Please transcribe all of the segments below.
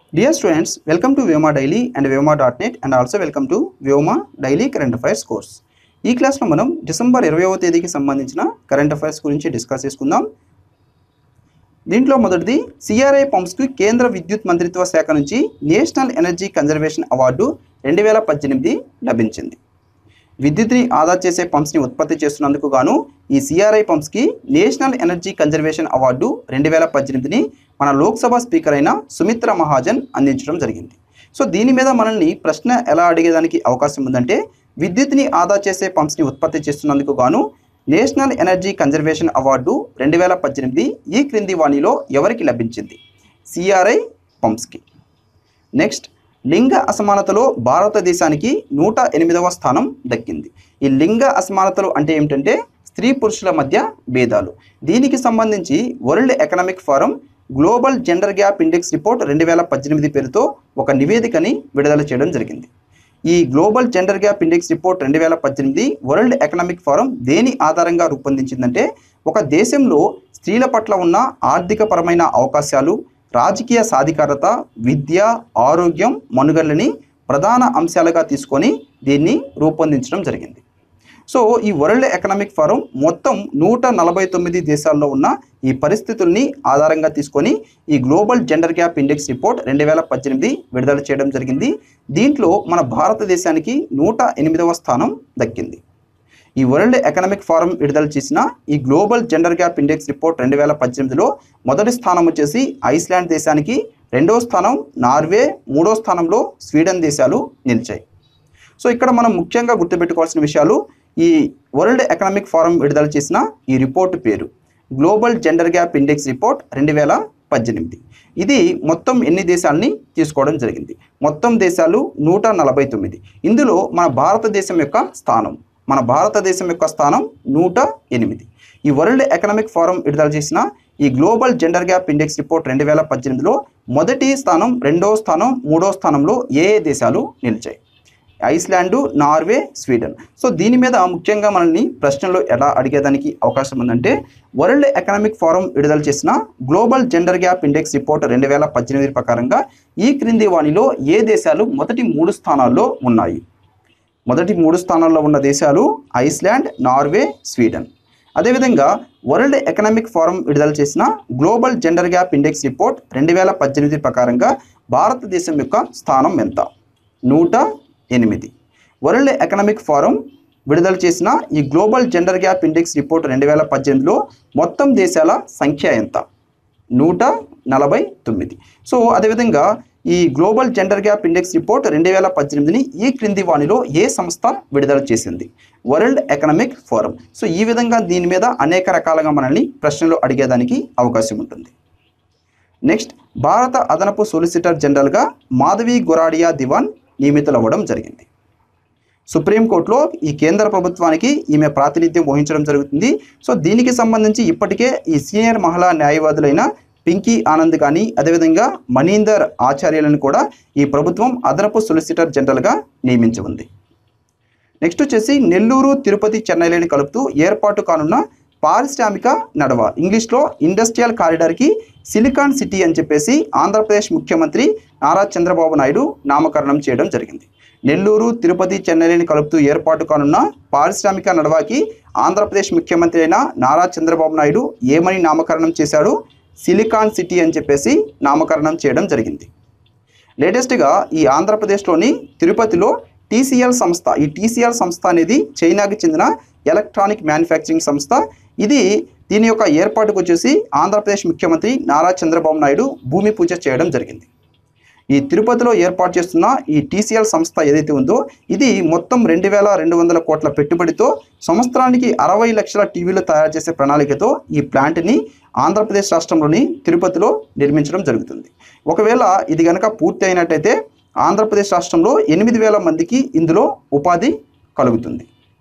Dear students, welcome to Vyoma Daily and Vyoma.net and also welcome to Vyoma Daily Current Affairs course. ఈ క్లాస్లో మనం December ఇరవైవ తేదీకి సంబంధించిన కరెంట్ అఫైర్స్ గురించి డిస్కస్ చేసుకుందాం దీంట్లో మొదటిది సిఆర్ఐ పంప్స్కి కేంద్ర విద్యుత్ మంత్రిత్వ శాఖ నుంచి నేషనల్ ఎనర్జీ కన్జర్వేషన్ అవార్డు రెండు వేల పద్దెనిమిది లభించింది విద్యుత్ని ఆదా చేసే పంప్స్ని ఉత్పత్తి చేస్తున్నందుకు గాను ఈ సిఆర్ఐ పంప్స్కి నేషనల్ ఎనర్జీ కన్జర్వేషన్ అవార్డు రెండు వేల పద్దెనిమిదిని మన లోక్సభ స్పీకర్ అయిన సుమిత్ర మహాజన్ అందించడం జరిగింది సో దీని మీద మనల్ని ప్రశ్న ఎలా అడిగేదానికి అవకాశం ఉందంటే విద్యుత్ని ఆదా చేసే పంప్స్ని ఉత్పత్తి చేస్తున్నందుకు గాను నేషనల్ ఎనర్జీ కన్జర్వేషన్ అవార్డు రెండు వేల పద్దెనిమిది ఈ క్రింది వాణిలో ఎవరికి లభించింది సిఆర్ఐ పంప్స్కి నెక్స్ట్ లింగ అసమానతలో భారతదేశానికి నూట ఎనిమిదవ స్థానం దక్కింది ఈ లింగ అసమానతలు అంటే ఏమిటంటే స్త్రీ పురుషుల మధ్య భేదాలు దీనికి సంబంధించి world economic forum global gender gap index report రెండు వేల పద్దెనిమిది పేరుతో ఒక నివేదికని విడుదల చేయడం జరిగింది ఈ global gender gap index report రెండు వేల పద్దెనిమిది వరల్డ్ ఎకనామిక్ ఫోరం దేని ఆధారంగా రూపొందించిందంటే ఒక దేశంలో స్త్రీల పట్ల ఉన్న ఆర్థికపరమైన అవకాశాలు రాజకీయ సాధికారత విద్య ఆరోగ్యం మనుగడలని ప్రధాన అంశాలుగా తీసుకొని దీన్ని రూపొందించడం జరిగింది సో ఈ వరల్డ్ ఎకనామిక్ ఫోరం మొత్తం నూట నలభై తొమ్మిది దేశాల్లో ఉన్న ఈ పరిస్థితుల్ని ఆధారంగా తీసుకొని ఈ global gender gap index report రెండు వేల పద్దెనిమిది విడుదల చేయడం జరిగింది దీంట్లో మన భారతదేశానికి నూట ఎనిమిదవ స్థానం దక్కింది ఈ వరల్డ్ ఎకనామిక్ ఫోరం విడుదల చేసిన ఈ global gender gap index report రెండు వేల పద్దెనిమిదిలో మొదటి స్థానం వచ్చేసి ఐస్లాండ్ దేశానికి రెండవ స్థానం నార్వే మూడో స్థానంలో స్వీడన్ దేశాలు నిలిచాయి సో ఇక్కడ మనం ముఖ్యంగా గుర్తుపెట్టుకోవాల్సిన విషయాలు ఈ వరల్డ్ ఎకనామిక్ ఫోరం విడుదల చేసిన ఈ రిపోర్టు పేరు global gender gap index report రెండు వేల పద్దెనిమిది ఇది మొత్తం ఎన్ని దేశాలని తీసుకోవడం జరిగింది మొత్తం దేశాలు నూట నలభై తొమ్మిది ఇందులో మన భారతదేశం యొక్క స్థానం మన భారతదేశం యొక్క స్థానం నూట ఎనిమిది ఈ వరల్డ్ ఎకనామిక్ ఫోరం విడుదల చేసిన ఈ global gender gap index report రెండు వేల పద్దెనిమిదిలో మొదటి స్థానం రెండో స్థానం మూడో స్థానంలో ఏ ఏ దేశాలు నిలిచాయి ఐస్లాండు నార్వే స్వీడన్ సో దీని మీద ముఖ్యంగా మనల్ని ప్రశ్నలు ఎలా అడిగేదానికి అవకాశం ఉందంటే వరల్డ్ ఎకనామిక్ ఫోరం విడుదల చేసిన global gender gap index report రెండు వేల పద్దెనిమిది ప్రకారంగా ఈ క్రింది వాణిలో ఏ దేశాలు మొదటి మూడు స్థానాల్లో ఉన్నాయి మొదటి మూడు స్థానాల్లో ఉన్న దేశాలు ఐస్లాండ్ నార్వే స్వీడన్ అదేవిధంగా వరల్డ్ ఎకనామిక్ ఫోరం విడుదల చేసిన global gender gap index report రెండు వేల పద్దెనిమిది ప్రకారంగా భారతదేశం యొక్క స్థానం ఎంత నూట ఎనిమిది వరల్డ్ ఎకనామిక్ ఫోరం విడుదల చేసిన ఈ global gender gap index report రెండు వేల పద్దెనిమిదిలో మొత్తం దేశాల సంఖ్య ఎంత నూట నలభై తొమ్మిది సో అదేవిధంగా ఈ global gender gap index report రెండు వేల పద్దెనిమిదిని ఈ క్రింది వాణిలో ఏ సంస్థ విడుదల చేసింది వరల్డ్ ఎకనామిక్ ఫోరం సో ఈ విధంగా దీని మీద అనేక రకాలుగా మనల్ని ప్రశ్నలు అడిగేదానికి అవకాశం ఉంటుంది నెక్స్ట్ భారత అదనపు సొలిసిటర్ జనరల్గా మాధవి గొరాడియా దివాన్ నియమితులవ్వడం జరిగింది సుప్రీంకోర్టులో ఈ కేంద్ర ప్రభుత్వానికి ఈమె ప్రాతినిధ్యం వహించడం జరుగుతుంది సో దీనికి సంబంధించి ఇప్పటికే ఈ సీనియర్ మహిళా న్యాయవాదులైన పింకీ ఆనంద్ కానీ అదేవిధంగా మనీందర్ ఆచార్యులను కూడా ఈ ప్రభుత్వం అదనపు సొలిసిటర్ జనరల్గా నియమించి ఉంది నెక్స్ట్ వచ్చేసి నెల్లూరు తిరుపతి చెన్నైలని కలుపుతూ ఏర్పాటు కానున్న పారిశ్రామిక నడవ ఇంగ్లీష్లో ఇండస్ట్రియల్ కారిడార్కి సిలికాన్ సిటీ అని చెప్పేసి ఆంధ్రప్రదేశ్ ముఖ్యమంత్రి నారా చంద్రబాబు నాయుడు నామకరణం చేయడం జరిగింది నెల్లూరు తిరుపతి చెన్నైని కలుపుతూ ఏర్పాటు కానున్న పారిశ్రామిక నడవాకి ఆంధ్రప్రదేశ్ ముఖ్యమంత్రి అయిన నారా చంద్రబాబు నాయుడు ఏమని నామకరణం చేశాడు సిలికాన్ సిటీ అని చెప్పేసి నామకరణం చేయడం జరిగింది లేటెస్ట్గా ఈ ఆంధ్రప్రదేశ్లోని తిరుపతిలో టీసీఎల్ సంస్థ ఈ టీసీఎల్ సంస్థ అనేది చైనాకి చెందిన ఎలక్ట్రానిక్ మ్యానుఫ్యాక్చరింగ్ సంస్థ ఇది దీని యొక్క ఏర్పాటుకు వచ్చేసి ఆంధ్రప్రదేశ్ ముఖ్యమంత్రి నారా చంద్రబాబు నాయుడు భూమి పూజ చేయడం జరిగింది ఈ తిరుపతిలో ఏర్పాటు చేస్తున్న ఈ టీసీఎల్ సంస్థ ఏదైతే ఉందో ఇది మొత్తం రెండు వేల రెండు వందల కోట్ల పెట్టుబడితో సంవత్సరానికి అరవై లక్షల టీవీలు తయారు చేసే ప్రణాళికతో ఈ ప్లాంట్ని ఆంధ్రప్రదేశ్ రాష్ట్రంలోని తిరుపతిలో నిర్మించడం జరుగుతుంది ఒకవేళ ఇది కనుక పూర్తి అయినట్టయితే ఆంధ్రప్రదేశ్ రాష్ట్రంలో ఎనిమిది వేల మందికి ఇందులో ఉపాధి కలుగుతుంది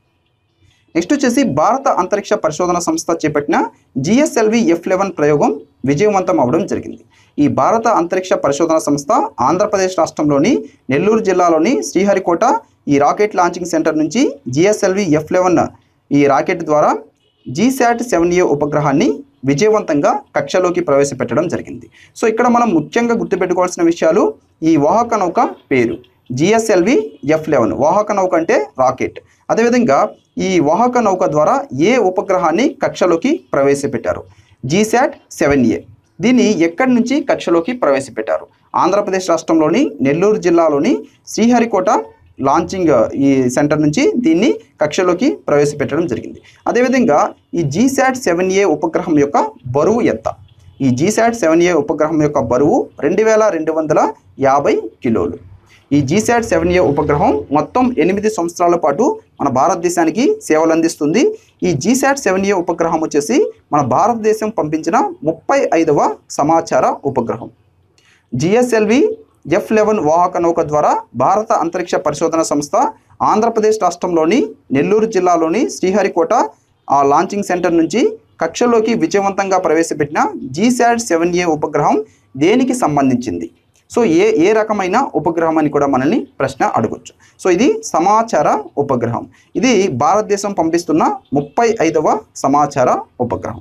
నెక్స్ట్ వచ్చేసి భారత అంతరిక్ష పరిశోధన సంస్థ చేపట్టిన జిఎస్ఎల్వి ఎఫ్ లెవెన్ ప్రయోగం విజయవంతం అవడం జరిగింది ఈ భారత అంతరిక్ష పరిశోధన సంస్థ ఆంధ్రప్రదేశ్ రాష్ట్రంలోని నెల్లూరు జిల్లాలోని శ్రీహరికోట ఈ రాకెట్ లాంచింగ్ సెంటర్ నుంచి జిఎస్ఎల్వి ఎఫ్ లెవెన్ ఈ రాకెట్ ద్వారా జీశాట్ సెవెన్ ఏ ఉపగ్రహాన్ని విజయవంతంగా కక్షలోకి ప్రవేశపెట్టడం జరిగింది సో ఇక్కడ మనం ముఖ్యంగా గుర్తుపెట్టుకోవాల్సిన విషయాలు ఈ వాహక నౌక పేరు జిఎస్ఎల్వి ఎఫ్ లెవెన్ వాహక నౌక అంటే రాకెట్ అదేవిధంగా ఈ వాహక నౌక ద్వారా ఏ ఉపగ్రహాన్ని కక్షలోకి ప్రవేశపెట్టారు జీశాట్ సెవెన్ ఏ దీన్ని ఎక్కడి నుంచి కక్షలోకి ప్రవేశపెట్టారు ఆంధ్రప్రదేశ్ రాష్ట్రంలోని నెల్లూరు జిల్లాలోని శ్రీహరికోట లాంచింగ్ ఈ సెంటర్ నుంచి దీన్ని కక్షలోకి ప్రవేశపెట్టడం జరిగింది అదేవిధంగా ఈ జీశాట్ సెవెన్ ఏ ఉపగ్రహం యొక్క బరువు ఎంత ఈ జీశాట్ సెవెన్ ఏ ఉపగ్రహం యొక్క బరువు రెండు వేల రెండు వందల యాభై కిలోలు ఈ జీశాట్ సెవెన్ ఏ ఉపగ్రహం మొత్తం ఎనిమిది సంవత్సరాల పాటు మన భారతదేశానికి సేవలు అందిస్తుంది ఈ జీశాట్ సెవెన్ ఏ ఉపగ్రహం వచ్చేసి మన భారతదేశం పంపించిన ముప్పై ఐదవ సమాచార ఉపగ్రహం జిఎస్ఎల్వి ఎఫ్ లెవెన్ వాహక నౌక ద్వారా భారత అంతరిక్ష పరిశోధన సంస్థ ఆంధ్రప్రదేశ్ రాష్ట్రంలోని నెల్లూరు జిల్లాలోని శ్రీహరికోట ఆ లాంచింగ్ సెంటర్ నుంచి కక్షలోకి విజయవంతంగా ప్రవేశపెట్టిన జీశాట్ సెవెన్ ఏ ఉపగ్రహం దేనికి సంబంధించింది సో ఏ ఏ రకమైన ఉపగ్రహం అని కూడా మనల్ని ప్రశ్న అడగొచ్చు సో ఇది సమాచార ఉపగ్రహం ఇది భారతదేశం పంపిస్తున్న ముప్పై ఐదవ సమాచార ఉపగ్రహం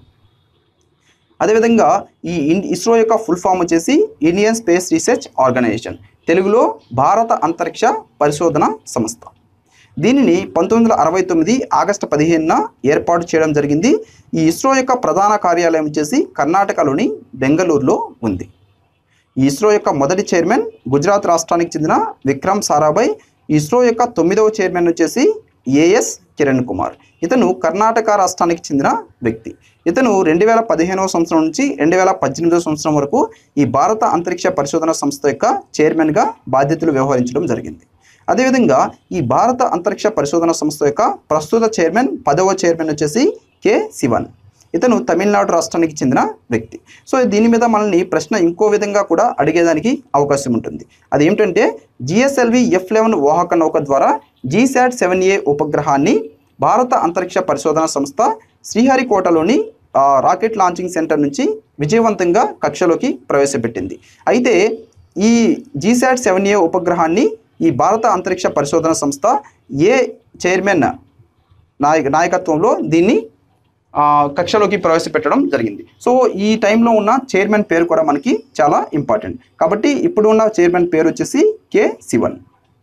అదేవిధంగా ఈ ఇన్ ఇస్రో యొక్క ఫుల్ ఫామ్ వచ్చేసి ఇండియన్ స్పేస్ రీసెర్చ్ ఆర్గనైజేషన్ తెలుగులో భారత అంతరిక్ష పరిశోధన సంస్థ దీనిని పంతొమ్మిది వందల అరవై తొమ్మిది ఆగస్టు పదిహేనున ఏర్పాటు చేయడం జరిగింది ఈ ఇస్రో యొక్క ప్రధాన కార్యాలయం వచ్చేసి కర్ణాటకలోని బెంగళూరులో ఉంది ఈ ఇస్రో యొక్క మొదటి చైర్మన్ గుజరాత్ రాష్ట్రానికి చెందిన విక్రమ్ సారాభాయ్ ఇస్రో యొక్క తొమ్మిదవ చైర్మన్ వచ్చేసి ఏఎస్ కిరణ్ కుమార్ ఇతను కర్ణాటక రాష్ట్రానికి చెందిన వ్యక్తి ఇతను రెండు వేల పదిహేనవ సంవత్సరం నుంచి రెండు వేల పద్దెనిమిదవ సంవత్సరం వరకు ఈ భారత అంతరిక్ష పరిశోధన సంస్థ యొక్క చైర్మన్గా బాధ్యతలు వ్యవహరించడం జరిగింది అదేవిధంగా ఈ భారత అంతరిక్ష పరిశోధన సంస్థ యొక్క ప్రస్తుత చైర్మన్ పదవ చైర్మన్ వచ్చేసి కె శివన్ ఇతను తమిళనాడు రాష్ట్రానికి చెందిన వ్యక్తి సో దీని మీద మనల్ని ప్రశ్న ఇంకో విధంగా కూడా అడిగేదానికి అవకాశం ఉంటుంది అదేంటంటే జిఎస్ఎల్వి ఎఫ్ లెవెన్ వాహక నౌక ద్వారా జీశాట్ సెవెన్ ఏ ఉపగ్రహాన్ని భారత అంతరిక్ష పరిశోధన సంస్థ శ్రీహరికోటలోని ఆ, రాకెట్ లాంచింగ్ సెంటర్ నుంచి విజయవంతంగా కక్షలోకి ప్రవేశపెట్టింది అయితే ఈ జీశాట్ సెవెన్ ఏ ఉపగ్రహాన్ని ఈ భారత అంతరిక్ష పరిశోధన సంస్థ ఏ చైర్మన్ నాయక నాయకత్వంలో దీన్ని ఆ, కక్షలోకి ప్రవేశపెట్టడం జరిగింది సో ఈ టైంలో ఉన్న చైర్మన్ పేరు కూడా మనకి చాలా ఇంపార్టెంట్ కాబట్టి ఇప్పుడు ఉన్న చైర్మన్ పేరు వచ్చేసి K Sivan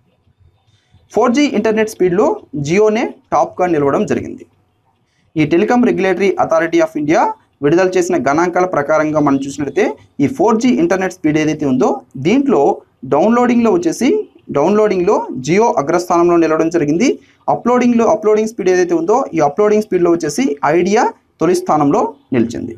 four G internet స్పీడ్లో జియోనే టాప్గా నిలవడం జరిగింది ఈ telecom regulatory authority of India విడుదల చేసిన గణాంకాల ప్రకారంగా మనం చూసినట్లయితే ఈ ఫోర్ జీ ఇంటర్నెట్ స్పీడ్ ఏదైతే ఉందో దీంట్లో డౌన్లోడింగ్లో వచ్చేసి డౌన్లోడింగ్లో జియో అగ్రస్థానంలో నిలవడం జరిగింది అప్లోడింగ్లో అప్లోడింగ్ స్పీడ్ ఏదైతే ఉందో ఈ అప్లోడింగ్ స్పీడ్లో వచ్చేసి ఐడియా తొలి స్థానంలో నిలిచింది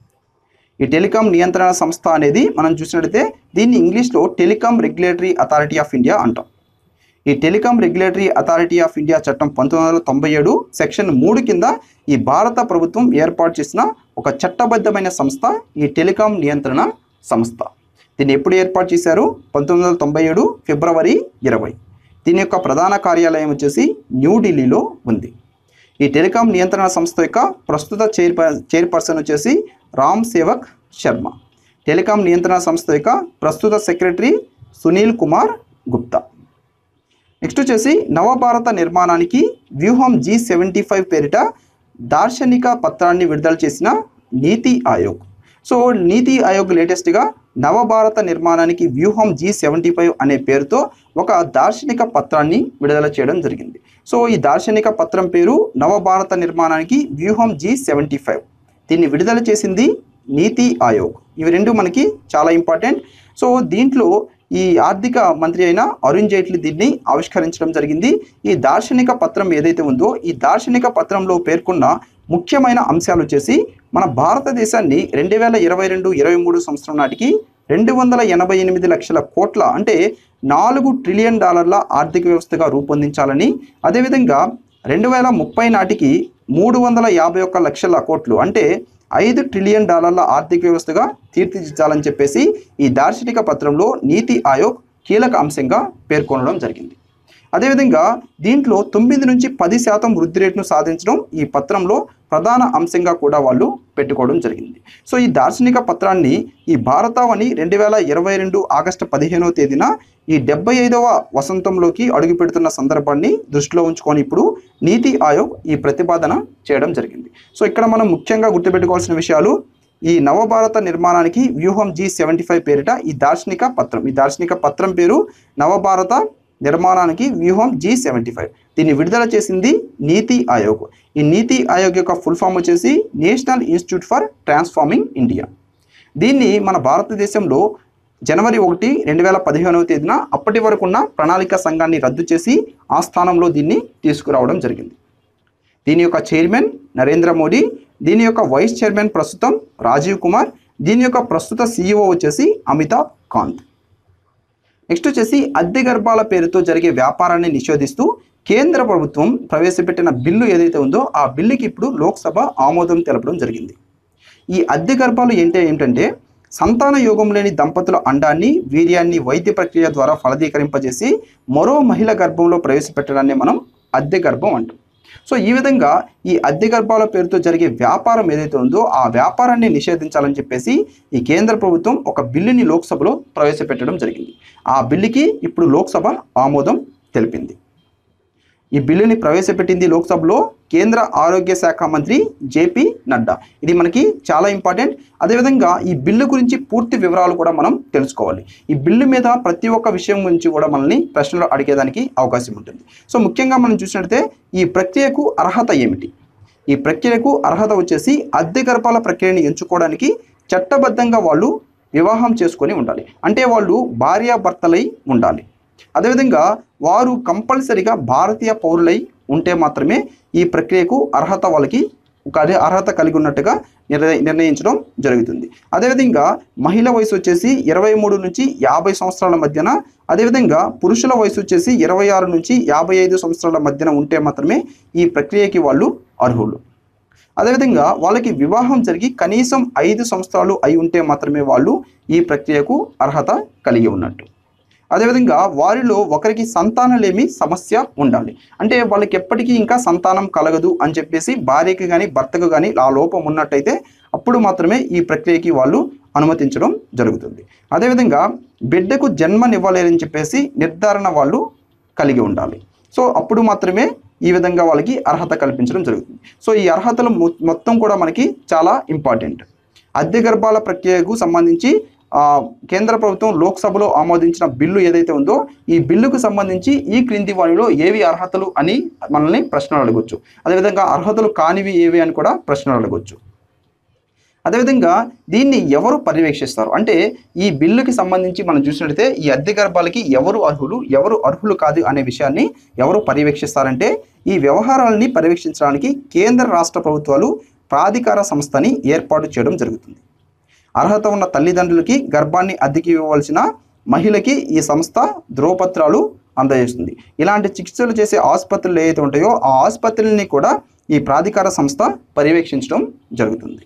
ఈ టెలికాం నియంత్రణ సంస్థ అనేది మనం చూసినట్లయితే దీన్ని ఇంగ్లీష్లో telecom regulatory authority of India అంటాం ఈ telecom regulatory authority of India చట్టం పంతొమ్మిది వందల తొంభై ఏడు సెక్షన్ మూడు కింద ఈ భారత ప్రభుత్వం ఏర్పాటు చేసిన ఒక చట్టబద్ధమైన సంస్థ ఈ టెలికాం నియంత్రణ సంస్థ దీన్ని ఎప్పుడు ఏర్పాటు చేశారు పంతొమ్మిది వందల తొంభై ఏడు ఫిబ్రవరి ఇరవై దీని యొక్క ప్రధాన కార్యాలయం వచ్చేసి న్యూఢిల్లీలో ఉంది ఈ టెలికాం నియంత్రణ సంస్థ యొక్క ప్రస్తుత చైర్ చైర్పర్సన్ వచ్చేసి రామ్ సేవక్ శర్మ టెలికాం నియంత్రణ సంస్థ యొక్క ప్రస్తుత సెక్రటరీ సునీల్ కుమార్ గుప్తా నెక్స్ట్ వచ్చేసి నవభారత నిర్మాణానికి వ్యూహం జీ సెవెంటీ ఫైవ్ పేరిట దార్శనిక పత్రాన్ని విడుదల చేసిన నీతి ఆయోగ్ సో నీతి ఆయోగ్ లేటెస్ట్గా నవభారత నిర్మాణానికి వ్యూహం జీ సెవెంటీ ఫైవ్ అనే పేరుతో ఒక దార్శనిక పత్రాన్ని విడుదల చేయడం జరిగింది సో ఈ దార్శనిక పత్రం పేరు నవభారత నిర్మాణానికి వ్యూహం జీ సెవెంటీ ఫైవ్ దీన్ని విడుదల చేసింది నీతి ఆయోగ్ ఇవి రెండు మనకి చాలా ఇంపార్టెంట్ సో దీంట్లో ఈ ఆర్థిక మంత్రి అయిన అరుణ్ జైట్లీ దీన్ని ఆవిష్కరించడం జరిగింది ఈ దార్శనిక పత్రం ఏదైతే ఉందో ఈ దార్శనిక పత్రంలో పేర్కొన్న ముఖ్యమైన అంశాలు వచ్చేసి మన భారతదేశాన్ని రెండు వేల ఇరవై రెండు ఇరవై మూడు సంవత్సరం నాటికి రెండు వందల ఎనభై ఎనిమిది లక్షల కోట్ల అంటే నాలుగు ట్రిలియన్ డాలర్ల ఆర్థిక వ్యవస్థగా రూపొందించాలని అదేవిధంగా రెండు వేల ముప్పై నాటికి మూడు వందల యాభై ఒక్క లక్షల కోట్లు అంటే ఐదు ట్రిలియన్ డాలర్ల ఆర్థిక వ్యవస్థగా తీర్చిదిద్దాలని చెప్పేసి ఈ దార్శనిక పత్రంలో నీతి ఆయోగ్ కీలక అంశంగా పేర్కొనడం జరిగింది అదేవిధంగా దీంట్లో తొమ్మిది నుంచి పది శాతం వృద్ధి రేటును సాధించడం ఈ పత్రంలో ప్రధాన అంశంగా కూడా వాళ్ళు పెట్టుకోవడం జరిగింది సో ఈ దార్శనిక పత్రాన్ని ఈ భారతావని రెండు వేల ఇరవై రెండు ఆగస్టు పదిహేనవ తేదీన ఈ డెబ్బై ఐదవ వసంతంలోకి అడుగుపెడుతున్న సందర్భాన్ని దృష్టిలో ఉంచుకొని ఇప్పుడు నీతి ఆయోగ్ ఈ ప్రతిపాదన చేయడం జరిగింది సో ఇక్కడ మనం ముఖ్యంగా గుర్తుపెట్టుకోవాల్సిన విషయాలు ఈ నవభారత నిర్మాణానికి వ్యూహం జీ సెవెంటీ ఫైవ్ పేరిట ఈ దార్శనిక పత్రం ఈ దార్శనిక పత్రం పేరు నవభారత నిర్మాణానికి వ్యూహం జీ సెవెంటీ ఫైవ్ దీన్ని విడుదల చేసింది నీతి ఆయోగ్ ఈ నీతి ఆయోగ్ యొక్క ఫుల్ ఫామ్ వచ్చేసి national institute for transforming India దీన్ని మన భారతదేశంలో జనవరి ఒకటి రెండు వేల పదిహేనవ తేదీన అప్పటి వరకు ఉన్న ప్రణాళిక సంఘాన్ని రద్దు చేసి ఆ స్థానంలో దీన్ని తీసుకురావడం జరిగింది దీని యొక్క చైర్మన్ నరేంద్ర మోడీ దీని యొక్క వైస్ చైర్మన్ ప్రస్తుతం రాజీవ్ కుమార్ దీని యొక్క ప్రస్తుత సీఈఓ వచ్చేసి అమితాబ్ కాంత్ నెక్స్ట్ వచ్చేసి అద్దె గర్భాల పేరుతో జరిగే వ్యాపారాన్ని నిషేధిస్తూ కేంద్ర ప్రభుత్వం ప్రవేశపెట్టిన బిల్లు ఏదైతే ఉందో ఆ బిల్లుకి ఇప్పుడు లోక్సభ ఆమోదం తెలపడం జరిగింది ఈ అద్దె గర్భాలు ఏంటి ఏంటంటే సంతాన యోగం లేని దంపతుల అండాన్ని వీర్యాన్ని వైద్య ప్రక్రియ ద్వారా ఫలదీకరింపజేసి మరో మహిళ గర్భంలో ప్రవేశపెట్టడాన్ని మనం అద్దె గర్భం అంటాం సో ఈ విధంగా ఈ అద్దె గర్భాల పేరుతో జరిగే వ్యాపారం ఏదైతే ఉందో ఆ వ్యాపారాన్ని నిషేధించాలని చెప్పేసి ఈ కేంద్ర ప్రభుత్వం ఒక బిల్లుని లోక్సభలో ప్రవేశపెట్టడం జరిగింది ఆ బిల్లుకి ఇప్పుడు లోక్సభ ఆమోదం తెలిపింది ఈ బిల్లుని ప్రవేశపెట్టింది లోక్సభలో కేంద్ర ఆరోగ్య శాఖ మంత్రి జేపీ నడ్డా ఇది మనకి చాలా ఇంపార్టెంట్ అదేవిధంగా ఈ బిల్లు గురించి పూర్తి వివరాలు కూడా మనం తెలుసుకోవాలి ఈ బిల్లు మీద ప్రతి ఒక్క విషయం గురించి కూడా మనల్ని ప్రశ్నలు అడిగేదానికి అవకాశం ఉంటుంది సో ముఖ్యంగా మనం చూసినట్లయితే ఈ ప్రక్రియకు అర్హత ఏమిటి ఈ ప్రక్రియకు అర్హత వచ్చేసి అద్దె గర్భాల ప్రక్రియని ఎంచుకోవడానికి చట్టబద్ధంగా వాళ్ళు వివాహం చేసుకొని ఉండాలి అంటే వాళ్ళు భార్యాభర్తలై ఉండాలి అదేవిధంగా వారు కంపల్సరిగా భారతీయ పౌరులై ఉంటే మాత్రమే ఈ ప్రక్రియకు అర్హత వాళ్ళకి ఒక అదే అర్హత కలిగి ఉన్నట్టుగా నిర్ణయ నిర్ణయించడం జరుగుతుంది అదేవిధంగా మహిళ వయసు వచ్చేసి ఇరవై మూడు నుంచి యాభై సంవత్సరాల మధ్యన అదేవిధంగా పురుషుల వయసు వచ్చేసి ఇరవై ఆరు నుంచి యాభై ఐదు సంవత్సరాల మధ్యన ఉంటే మాత్రమే ఈ ప్రక్రియకి వాళ్ళు అర్హులు అదేవిధంగా వాళ్ళకి వివాహం జరిగి కనీసం ఐదు సంవత్సరాలు అయి ఉంటే మాత్రమే వాళ్ళు ఈ ప్రక్రియకు అర్హత కలిగి ఉన్నట్టు అదేవిధంగా వారిలో ఒకరికి సంతానలేమి సమస్య ఉండాలి అంటే వాళ్ళకి ఎప్పటికీ ఇంకా సంతానం కలగదు అని చెప్పేసి భార్యకి కానీ భర్తకు కానీ ఆ లోపం ఉన్నట్టయితే అప్పుడు మాత్రమే ఈ ప్రక్రియకి వాళ్ళు అనుమతించడం జరుగుతుంది అదేవిధంగా బిడ్డకు జన్మనివ్వలేరని చెప్పేసి నిర్ధారణ వాళ్ళు కలిగి ఉండాలి సో అప్పుడు మాత్రమే ఈ విధంగా వాళ్ళకి అర్హత కల్పించడం జరుగుతుంది సో ఈ అర్హతలు మొ- మొత్తం కూడా మనకి చాలా ఇంపార్టెంట్ అద్దె గర్భాల ప్రక్రియకు సంబంధించి ఆ, కేంద్ర ప్రభుత్వం లోక్సభలో ఆమోదించిన బిల్లు ఏదైతే ఉందో ఈ బిల్లుకు సంబంధించి ఈ క్రింది వాటిలో ఏవి అర్హతలు అని మనల్ని ప్రశ్నలు అడగొచ్చు అదేవిధంగా అర్హతలు కానివి ఏవి అని కూడా ప్రశ్నలు అడగొచ్చు అదేవిధంగా దీన్ని ఎవరు పర్యవేక్షిస్తారు అంటే ఈ బిల్లుకి సంబంధించి మనం చూసినట్లయితే ఈ అద్దె గర్భాలకి ఎవరు అర్హులు ఎవరు అర్హులు కాదు అనే విషయాన్ని ఎవరు పర్యవేక్షిస్తారంటే ఈ వ్యవహారాలని పర్యవేక్షించడానికి కేంద్ర రాష్ట్ర ప్రభుత్వాలు ప్రాధికార సంస్థని ఏర్పాటు చేయడం జరుగుతుంది అర్హత ఉన్న తల్లిదండ్రులకి గర్భాన్ని అద్దెకి ఇవ్వవలసిన మహిళకి ఈ సంస్థ ధ్రువపత్రాలు అందజేస్తుంది ఇలాంటి చికిత్సలు చేసే ఆసుపత్రులు ఏవైతే ఉంటాయో ఆ ఆసుపత్రులని కూడా ఈ ప్రాధికార సంస్థ పర్యవేక్షించడం జరుగుతుంది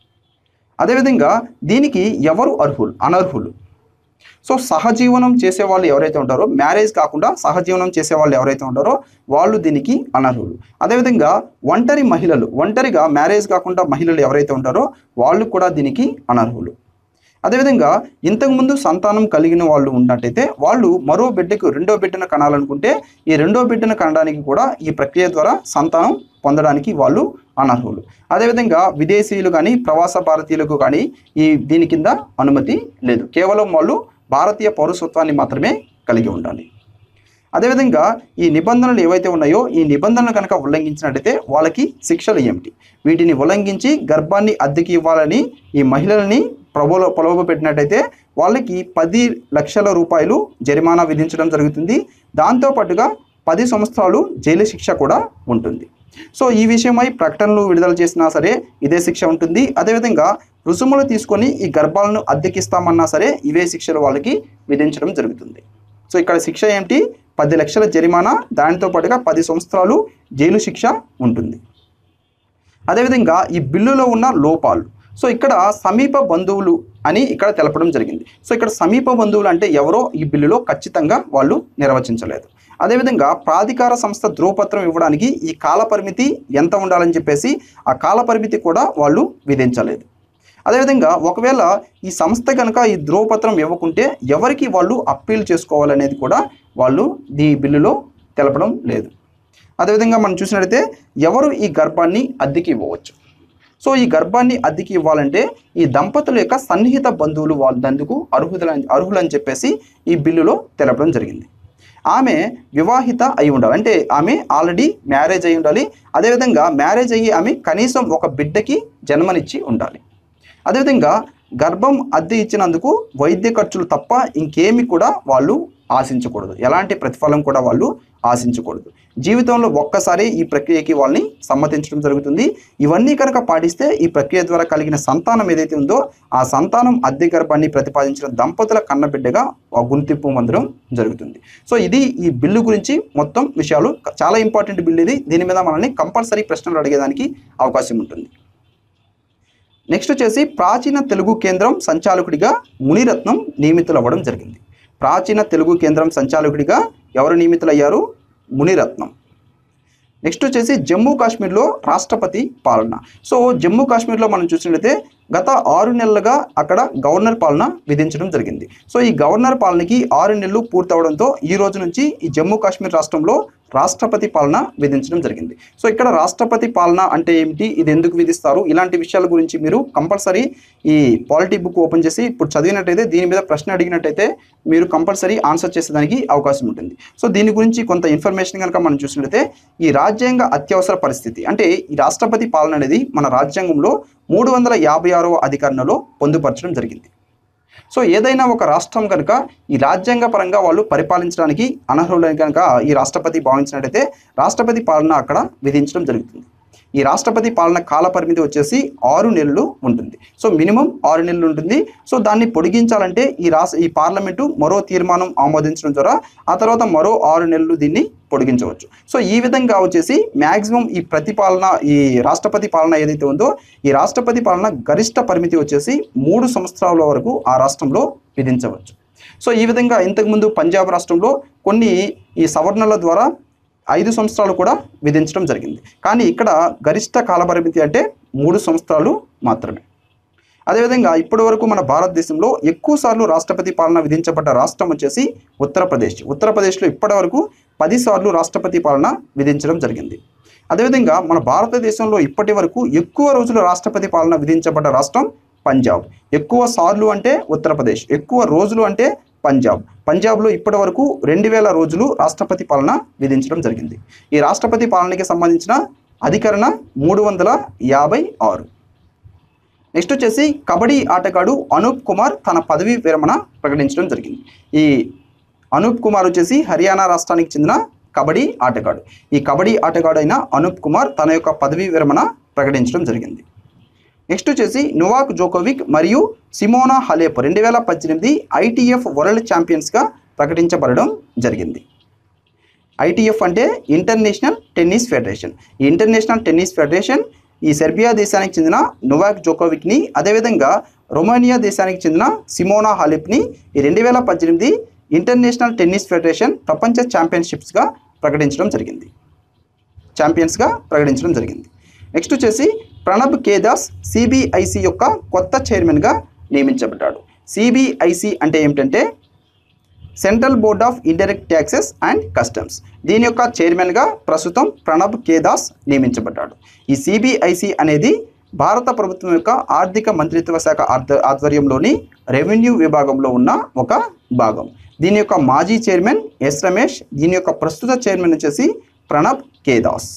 అదేవిధంగా దీనికి ఎవరు అర్హులు అనర్హులు సో సహజీవనం చేసే వాళ్ళు ఎవరైతే ఉంటారో మ్యారేజ్ కాకుండా సహజీవనం చేసే వాళ్ళు ఎవరైతే ఉంటారో వాళ్ళు దీనికి అనర్హులు అదేవిధంగా ఒంటరి మహిళలు ఒంటరిగా మ్యారేజ్ కాకుండా మహిళలు ఎవరైతే ఉంటారో వాళ్ళు కూడా దీనికి అనర్హులు అదేవిధంగా ఇంతకుముందు సంతానం కలిగిన వాళ్ళు ఉన్నట్టయితే వాళ్ళు మరో బిడ్డకు రెండో బిడ్డను కనాలనుకుంటే ఈ రెండో బిడ్డను కనడానికి కూడా ఈ ప్రక్రియ ద్వారా సంతానం పొందడానికి వాళ్ళు అనర్హులు అదేవిధంగా విదేశీయులు కానీ ప్రవాస భారతీయులకు కానీ ఈ దీని కింద అనుమతి లేదు కేవలం వాళ్ళు భారతీయ పౌరసత్వాన్ని మాత్రమే కలిగి ఉండాలి అదేవిధంగా ఈ నిబంధనలు ఏవైతే ఉన్నాయో ఈ నిబంధనలు కనుక ఉల్లంఘించినట్టయితే వాళ్ళకి శిక్షలు ఏమిటి వీటిని ఉల్లంఘించి గర్భాన్ని అద్దెకి ఇవ్వాలని ఈ మహిళల్ని ప్రభులో పొలవ పెట్టినట్టయితే వాళ్ళకి పది లక్షల రూపాయలు జరిమానా విధించడం జరుగుతుంది దాంతోపాటుగా పది సంవత్సరాలు జైలు శిక్ష కూడా ఉంటుంది సో ఈ విషయమై ప్రకటనలు విడుదల చేసినా సరే ఇదే శిక్ష ఉంటుంది అదేవిధంగా రుసుములు తీసుకొని ఈ గర్భాలను అద్దెకిస్తామన్నా సరే ఇవే శిక్షలు వాళ్ళకి విధించడం జరుగుతుంది సో ఇక్కడ శిక్ష ఏంటి పది లక్షల జరిమానా దానితో పాటుగా పది సంవత్సరాలు జైలు శిక్ష ఉంటుంది అదేవిధంగా ఈ బిల్లులో ఉన్న లోపాలు సో ఇక్కడ సమీప బంధువులు అని ఇక్కడ తెలపడం జరిగింది సో ఇక్కడ సమీప బంధువులు అంటే ఎవరో ఈ బిల్లులో ఖచ్చితంగా వాళ్ళు నిర్వచించలేదు అదేవిధంగా ప్రాధికార సంస్థ ధ్రువపత్రం ఇవ్వడానికి ఈ కాల పరిమితి ఎంత ఉండాలని చెప్పేసి ఆ కాల పరిమితి కూడా వాళ్ళు విధించలేదు అదేవిధంగా ఒకవేళ ఈ సంస్థ కనుక ఈ ధ్రువపత్రం ఇవ్వకుంటే ఎవరికి వాళ్ళు అప్పీల్ చేసుకోవాలనేది కూడా వాళ్ళు ఈ బిల్లులో తెలపడం లేదు అదేవిధంగా మనం చూసినట్లయితే ఎవరు ఈ గర్భాన్ని అద్దెకి ఇవ్వవచ్చు సో ఈ గర్భాన్ని అద్దెకి ఇవ్వాలంటే ఈ దంపతుల యొక్క సన్నిహిత బంధువులు వాళ్ళందుకు అర్హులని అర్హులని చెప్పేసి ఈ బిల్లులో తెలపడం జరిగింది ఆమె వివాహిత అయి ఉండాలి అంటే ఆమె ఆల్రెడీ మ్యారేజ్ అయి ఉండాలి అదేవిధంగా మ్యారేజ్ అయ్యి ఆమె కనీసం ఒక బిడ్డకి జన్మనిచ్చి ఉండాలి అదేవిధంగా గర్భం అద్దె ఇచ్చినందుకు వైద్య ఖర్చులు తప్ప ఇంకేమి కూడా వాళ్ళు ఆశించకూడదు ఎలాంటి ప్రతిఫలం కూడా వాళ్ళు ఆశించకూడదు జీవితంలో ఒక్కసారి ఈ ప్రక్రియకి వాళ్ళని సమ్మతించడం జరుగుతుంది ఇవన్నీ కనుక పాటిస్తే ఈ ప్రక్రియ ద్వారా కలిగిన సంతానం ఏదైతే ఉందో ఆ సంతానం అద్దె గర్భాన్ని ప్రతిపాదించిన దంపతుల కన్నబిడ్డగా ఆ గుర్తింపు పొందడం జరుగుతుంది సో ఇది ఈ బిల్లు గురించి మొత్తం విషయాలు చాలా ఇంపార్టెంట్ బిల్లు ఇది దీని మీద మనల్ని కంపల్సరీ ప్రశ్నలు అడిగేదానికి అవకాశం ఉంటుంది నెక్స్ట్ వచ్చేసి ప్రాచీన తెలుగు కేంద్రం సంచాలకుడిగా మునిరత్నం నియమితులవ్వడం జరిగింది ప్రాచీన తెలుగు కేంద్రం సంచాలకుడిగా ఎవరు నియమితులయ్యారు మునిరత్నం నెక్స్ట్ వచ్చేసి జమ్మూ కాశ్మీర్లో రాష్ట్రపతి పాలన సో జమ్మూ కాశ్మీర్లో మనం చూసినట్లయితే గత ఆరు నెలలుగా అక్కడ గవర్నర్ పాలన విధించడం జరిగింది సో ఈ గవర్నర్ పాలనకి ఆరు నెలలు పూర్తవడంతో ఈ రోజు నుంచి ఈ జమ్మూ కాశ్మీర్ రాష్ట్రంలో రాష్ట్రపతి పాలన విధించడం జరిగింది సో ఇక్కడ రాష్ట్రపతి పాలన అంటే ఏమిటి ఇది ఎందుకు విధిస్తారు ఇలాంటి విషయాల గురించి మీరు కంపల్సరీ ఈ పాలిటీ బుక్ ఓపెన్ చేసి ఇప్పుడు చదివినట్టయితే దీని మీద ప్రశ్న అడిగినట్టయితే మీరు కంపల్సరీ ఆన్సర్ చేసేదానికి అవకాశం ఉంటుంది సో దీని గురించి కొంత ఇన్ఫర్మేషన్ కనుక మనం చూసినట్లయితే ఈ రాజ్యాంగ అత్యవసర పరిస్థితి అంటే ఈ రాష్ట్రపతి పాలన అనేది మన రాజ్యాంగంలో మూడు వందల యాభై ఆరవ అధికరణలో పొందుపరచడం జరిగింది సో ఏదైనా ఒక రాష్ట్రం కనుక ఈ రాజ్యాంగ పరంగా వాళ్ళు పరిపాలించడానికి అనర్హులని కనుక ఈ రాష్ట్రపతి భావించినట్టయితే రాష్ట్రపతి పాలన అక్కడ విధించడం జరుగుతుంది ఈ రాష్ట్రపతి పాలన కాల పరిమితి వచ్చేసి ఆరు నెలలు ఉంటుంది సో మినిమం ఆరు నెలలు ఉంటుంది సో దాన్ని పొడిగించాలంటే ఈ రాష్ట్ర ఈ పార్లమెంటు మరో తీర్మానం ఆమోదించడం ద్వారా ఆ తర్వాత మరో ఆరు నెలలు దీన్ని పొడిగించవచ్చు సో ఈ విధంగా వచ్చేసి మ్యాక్సిమం ఈ ప్రతిపాలన ఈ రాష్ట్రపతి పాలన ఏదైతే ఉందో ఈ రాష్ట్రపతి పాలన గరిష్ట పరిమితి వచ్చేసి మూడు సంవత్సరాల వరకు ఆ రాష్ట్రంలో విధించవచ్చు సో ఈ విధంగా ఇంతకుముందు పంజాబ్ రాష్ట్రంలో కొన్ని ఈ సవర్ణల ద్వారా ఐదు సంవత్సరాలు కూడా విధించడం జరిగింది కానీ ఇక్కడ గరిష్ట కాలపరిమితి అంటే మూడు సంవత్సరాలు మాత్రమే అదేవిధంగా ఇప్పటి వరకు మన భారతదేశంలో ఎక్కువ సార్లు రాష్ట్రపతి పాలన విధించబడ్డ రాష్ట్రం వచ్చేసి ఉత్తరప్రదేశ్ ఉత్తరప్రదేశ్లో ఇప్పటి వరకు పది సార్లు రాష్ట్రపతి పాలన విధించడం జరిగింది అదేవిధంగా మన భారతదేశంలో ఇప్పటి వరకు ఎక్కువ రోజులు రాష్ట్రపతి పాలన విధించబడ్డ రాష్ట్రం పంజాబ్ ఎక్కువ సార్లు అంటే ఉత్తరప్రదేశ్ ఎక్కువ రోజులు అంటే పంజాబ్ పంజాబ్లో ఇప్పటి వరకు రెండు వేల రోజులు రాష్ట్రపతి పాలన విధించడం జరిగింది ఈ రాష్ట్రపతి పాలనకి సంబంధించిన అధికరణ మూడు వందల యాభై ఆరు నెక్స్ట్ వచ్చేసి కబడ్డీ ఆటగాడు అనూప్ కుమార్ తన పదవి విరమణ ప్రకటించడం జరిగింది ఈ అనూప్ కుమార్ వచ్చేసి హర్యానా రాష్ట్రానికి చెందిన కబడ్డీ ఆటగాడు ఈ కబడ్డీ ఆటగాడు అయిన అనూప్ కుమార్ తన యొక్క పదవి విరమణ ప్రకటించడం జరిగింది నెక్స్ట్ వచ్చేసి నోవాక్ జోకోవిక్ మరియు సిమోనా హలేప్ రెండు వేల పద్దెనిమిది ఐటీఎఫ్ వరల్డ్ ఛాంపియన్స్గా ప్రకటించబడడం జరిగింది ఐటీఎఫ్ అంటే ఇంటర్నేషనల్ టెన్నిస్ ఫెడరేషన్ ఈ ఇంటర్నేషనల్ టెన్నిస్ ఫెడరేషన్ ఈ సెర్బియా దేశానికి చెందిన నోవాక్ జోకోవిక్ని అదేవిధంగా రొమానియా దేశానికి చెందిన సిమోనా హాలిప్ని ఈ రెండు వేల పద్దెనిమిది ఇంటర్నేషనల్ టెన్నిస్ ఫెడరేషన్ ప్రపంచ ఛాంపియన్షిప్స్గా ప్రకటించడం జరిగింది ఛాంపియన్స్గా ప్రకటించడం జరిగింది నెక్స్ట్ వచ్చేసి ప్రణబ్ కేదాస్ సిబిఐసి యొక్క కొత్త చైర్మన్గా నియమించబడ్డాడు సిబిఐసి అంటే ఏమిటంటే central board of indirect taxes and customs దీని యొక్క చైర్మన్గా ప్రస్తుతం ప్రణబ్ కేదాస్ నియమించబడ్డాడు ఈ సిబిఐసి అనేది భారత ప్రభుత్వం యొక్క ఆర్థిక మంత్రిత్వ శాఖ ఆధ్వ- ఆధ్వర్యంలోని రెవెన్యూ విభాగంలో ఉన్న ఒక భాగం దీని యొక్క మాజీ చైర్మన్ ఎస్ రమేష్ దీని యొక్క ప్రస్తుత చైర్మన్ వచ్చేసి ప్రణబ్ కేదాస్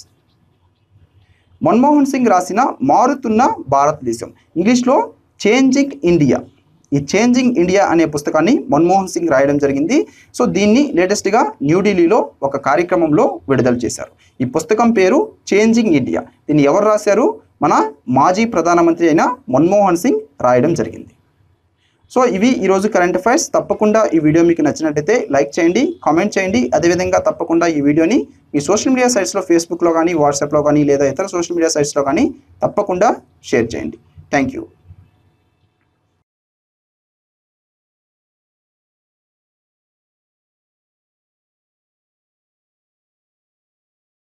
మన్మోహన్ సింగ్ రాసిన మారుతున్న భారతదేశం ఇంగ్లీష్లో చేంజింగ్ ఇండియా ఈ చేంజింగ్ ఇండియా అనే పుస్తకాన్ని మన్మోహన్ సింగ్ రాయడం జరిగింది సో దీన్ని లేటెస్ట్గా న్యూఢిల్లీలో ఒక కార్యక్రమంలో విడుదల చేశారు ఈ పుస్తకం పేరు చేంజింగ్ ఇండియా దీన్ని ఎవరు రాశారు మన మాజీ ప్రధానమంత్రి అయిన మన్మోహన్ సింగ్ రాయడం జరిగింది సో ఇవి ఈరోజు కరెంట్ అఫైర్స్ తప్పకుండా ఈ వీడియో మీకు నచ్చినట్టయితే లైక్ చేయండి కామెంట్ చేయండి అదేవిధంగా తప్పకుండా ఈ వీడియోని మీ సోషల్ మీడియా సైట్స్లో ఫేస్బుక్లో కానీ వాట్సాప్లో కానీ లేదా ఇతర సోషల్ మీడియా సైట్స్లో కానీ తప్పకుండా షేర్ చేయండి థ్యాంక్ యూ